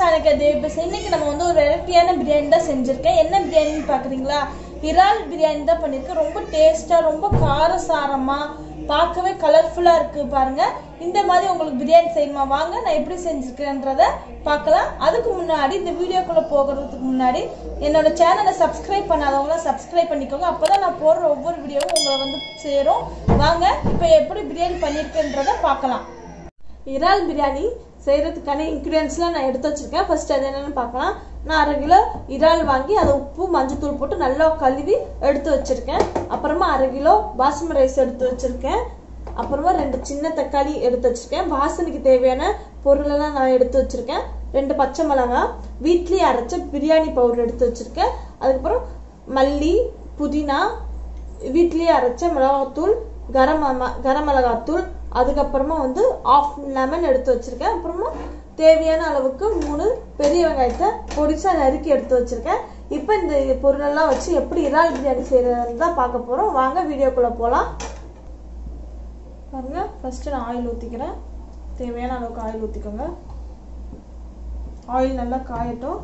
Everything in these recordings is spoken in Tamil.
சாணிக்கா தேவி பேச இன்னைக்கு நம்ம வந்து ஒரு வெரைட்டியான பிரியாணி தான் செஞ்சுருக்கேன் என்ன பிரியாணின்னு பார்க்குறீங்களா இறால் பிரியாணி தான் பண்ணியிருக்கேன் ரொம்ப டேஸ்ட்டாக ரொம்ப காரசாரமாக பார்க்கவே கலர்ஃபுல்லாக இருக்குது பாருங்க இந்த மாதிரி உங்களுக்கு பிரியாணி செய்யணுமா வாங்க நான் எப்படி செஞ்சுருக்கேன்றத பார்க்கலாம் அதுக்கு முன்னாடி இந்த வீடியோக்குள்ளே போகிறதுக்கு முன்னாடி என்னோட சேனலை சப்ஸ்கிரைப் பண்ணாதவங்களாம் சப்ஸ்கிரைப் பண்ணிக்கோங்க அப்போ தான் நான் போடுற ஒவ்வொரு வீடியோவும் உங்களை வந்து சேரும் வாங்க இப்போ எப்படி பிரியாணி பண்ணியிருக்கேன்றத பார்க்கலாம் இறால் பிரியாணி செய்கிறதுக்கான இன்க்ரீடியன்ஸ்லாம் நான் எடுத்து வச்சிருக்கேன் ஃபர்ஸ்ட் அது என்னென்னு பார்க்கலாம் நான் அரை கிலோ இறால் வாங்கி அதை உப்பு மஞ்சத்தூள் போட்டு நல்லா கழுவி எடுத்து வச்சிருக்கேன் அப்புறமா அரை கிலோ பாசுமதி ரைஸ் எடுத்து வச்சிருக்கேன் அப்புறமா ரெண்டு சின்ன தக்காளி எடுத்து வச்சிருக்கேன் வாசனைக்கு தேவையான பொருளெல்லாம் நான் எடுத்து வச்சிருக்கேன் ரெண்டு பச்சை மிளகாய் வீட்லேயே அரைச்ச பிரியாணி பவுடர் எடுத்து வச்சிருக்கேன் அதுக்கப்புறம் மல்லி புதினா வீட்லேயே அரைச்ச மிளகாத்தூள் கரம் ம- கரம் மிளகாத்தூள் அதுக்கப்புறமா வந்து ஆஃப் லெமன் எடுத்து வச்சிருக்கேன் அப்புறமா தேவையான அளவுக்கு மூணு பெரிய வெங்காயத்தை பொடிசா நறுக்கி எடுத்து வச்சிருக்கேன் இப்போ இந்த பொருளெல்லாம் வச்சு எப்படி இறால் பிரியாணி செய்யறதுன்னு தான் பார்க்க போறோம் வாங்க வீடியோக்குள்ள போகலாம் பாருங்க ஃபர்ஸ்ட் நான் ஆயில் ஊற்றிக்கிறேன் தேவையான அளவுக்கு ஆயில் ஊற்றிக்கோங்க ஆயில் நல்லா காயட்டும்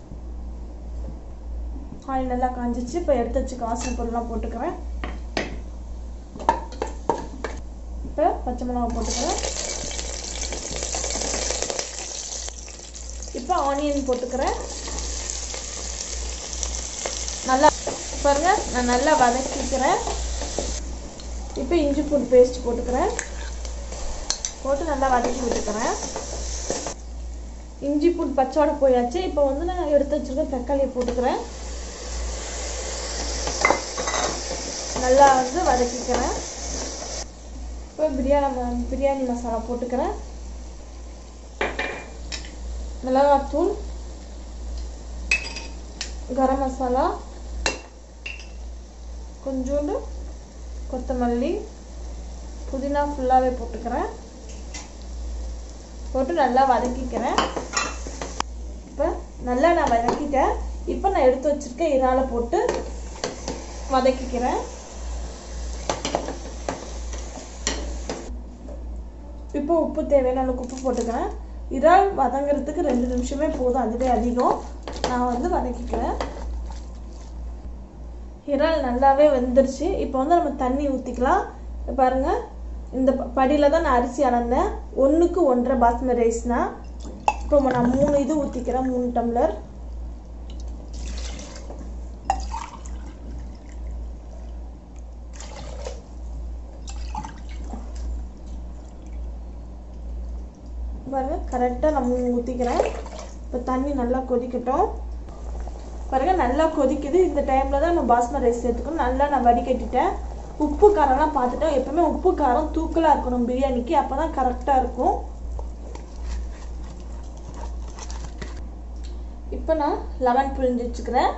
ஆயில் நல்லா காஞ்சிச்சு இப்போ எடுத்து வச்சு காசு பொருள்லாம் போட்டுக்கிறேன் இப்போ பச்சை மிளகா போட்டுக்கிறேன் இப்போ ஆனியன் போட்டுக்கிறேன் நல்லா பாருங்க நான் நல்லா வதக்கிக்கிறேன் இப்போ இஞ்சி பூண்டு பேஸ்ட் போட்டுக்கிறேன் போட்டு நல்லா வதக்கி விட்டுக்கிறேன் இஞ்சி பூண்டு பச்சோட போயாச்சு இப்போ வந்து நான் எடுத்து வச்சிருக்க தக்காளியை போட்டுக்கிறேன் நல்லா வந்து வதக்கிக்கிறேன் இப்போ பிரியாணி ம- பிரியாணி மசாலா போட்டுக்கிறேன் மிளகாத்தூள் கரம் மசாலா கொஞ்சோண்டு கொத்தமல்லி புதினா ஃபுல்லாகவே போட்டுக்கிறேன் போட்டு நல்லா வதக்கிக்கிறேன் இப்போ நல்லா நான் வதக்கிட்டேன் இப்போ நான் எடுத்து வச்சிருக்க இறாலை போட்டு வதக்கிக்கிறேன் இப்போ உப்பு தேவையான அளவுக்கு உப்பு போட்டுக்கிறேன் இறால் வதங்குறதுக்கு ரெண்டு நிமிஷமே போதும் அதுவே அதிகம் நான் வந்து வதக்கிக்கிறேன் இறால் நல்லாவே வெந்துருச்சு இப்போ வந்து நம்ம தண்ணி ஊற்றிக்கலாம் பாருங்க இந்த ப- படியில தான் நான் அரிசி அளந்தேன் ஒன்றுக்கு ஒன்றரை பாஸ்மதி ரைஸ்னா இப்போ நான் மூணு இது ஊற்றிக்கிறேன் மூணு டம்ளர் பாருங்க கரெக்டாக நம்ம ஊற்றிக்கிறேன் இப்போ தண்ணி நல்லா கொதிக்கட்டும் பாருங்க நல்லா கொதிக்குது இந்த டைமில் தான் நம்ம பாஸ்மதி ரைஸ் சேர்த்துக்கணும் நல்லா நான் வடிகட்டிட்டேன் உப்பு காரம்லாம் பார்த்துட்டேன் எப்பவுமே உப்பு காரம் தூக்கலாக இருக்கணும் பிரியாணிக்கு அப்போ தான் கரெக்டாக இருக்கும் இப்போ நான் லெமன் புழிஞ்சு வச்சுக்கிறேன்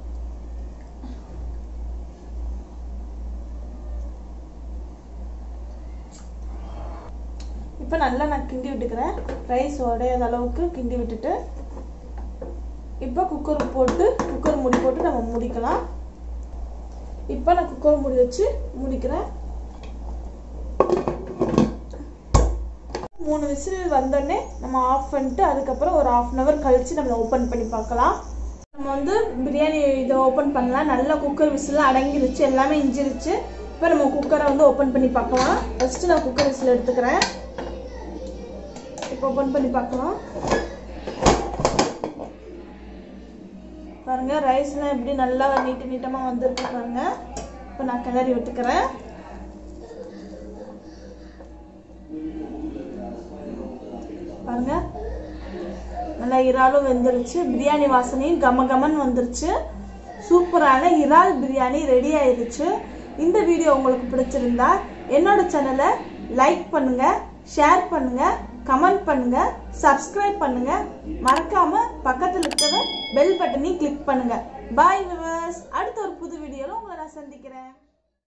இப்போ நல்லா நான் கிண்டி விட்டுக்கிறேன் ரைஸ் உடையாத அளவுக்கு கிண்டி விட்டுட்டு இப்போ குக்கர் போட்டு குக்கர் மூடி போட்டு நம்ம முடிக்கலாம் இப்போ நான் குக்கர் மூடி வச்சு முடிக்கிறேன் மூணு விசில் வந்தோடனே நம்ம ஆஃப் பண்ணிட்டு அதுக்கப்புறம் ஒரு ஆஃப் அன் ஹவர் கழிச்சு நம்ம ஓப்பன் பண்ணி பார்க்கலாம் நம்ம வந்து பிரியாணி இதை ஓப்பன் பண்ணலாம் நல்லா குக்கர் விசில் அடங்கிருச்சு எல்லாமே இஞ்சிருச்சு இப்போ நம்ம குக்கரை வந்து ஓப்பன் பண்ணி பார்க்கலாம் ஃபஸ்ட்டு நான் குக்கர் விசில் எடுத்துக்கிறேன் இப்போ ஓப்பன் பண்ணி பார்க்கலாம் பாருங்க ரைஸ்லாம் எப்படி நல்லா நீட்டு நீட்டமாக வந்திருக்கு பாருங்க இப்போ நான் கிளறி விட்டுக்கிறேன் பாருங்க நல்லா இறாலும் வெந்துருச்சு பிரியாணி வாசனையும் கம கமன்னு வந்துருச்சு சூப்பரான இறால் பிரியாணி ரெடி ஆயிருச்சு இந்த வீடியோ உங்களுக்கு பிடிச்சிருந்தா என்னோட சேனலை லைக் பண்ணுங்க ஷேர் பண்ணுங்க கமெண்ட் பண்ணுங்க சப்ஸ்கிரைப் பண்ணுங்க மறக்காம பக்கத்தில் இருக்கிற பெல் பட்டனையும் கிளிக் பண்ணுங்க பாய் விவர்ஸ் அடுத்த ஒரு புது வீடியோல உங்களை நான் சந்திக்கிறேன்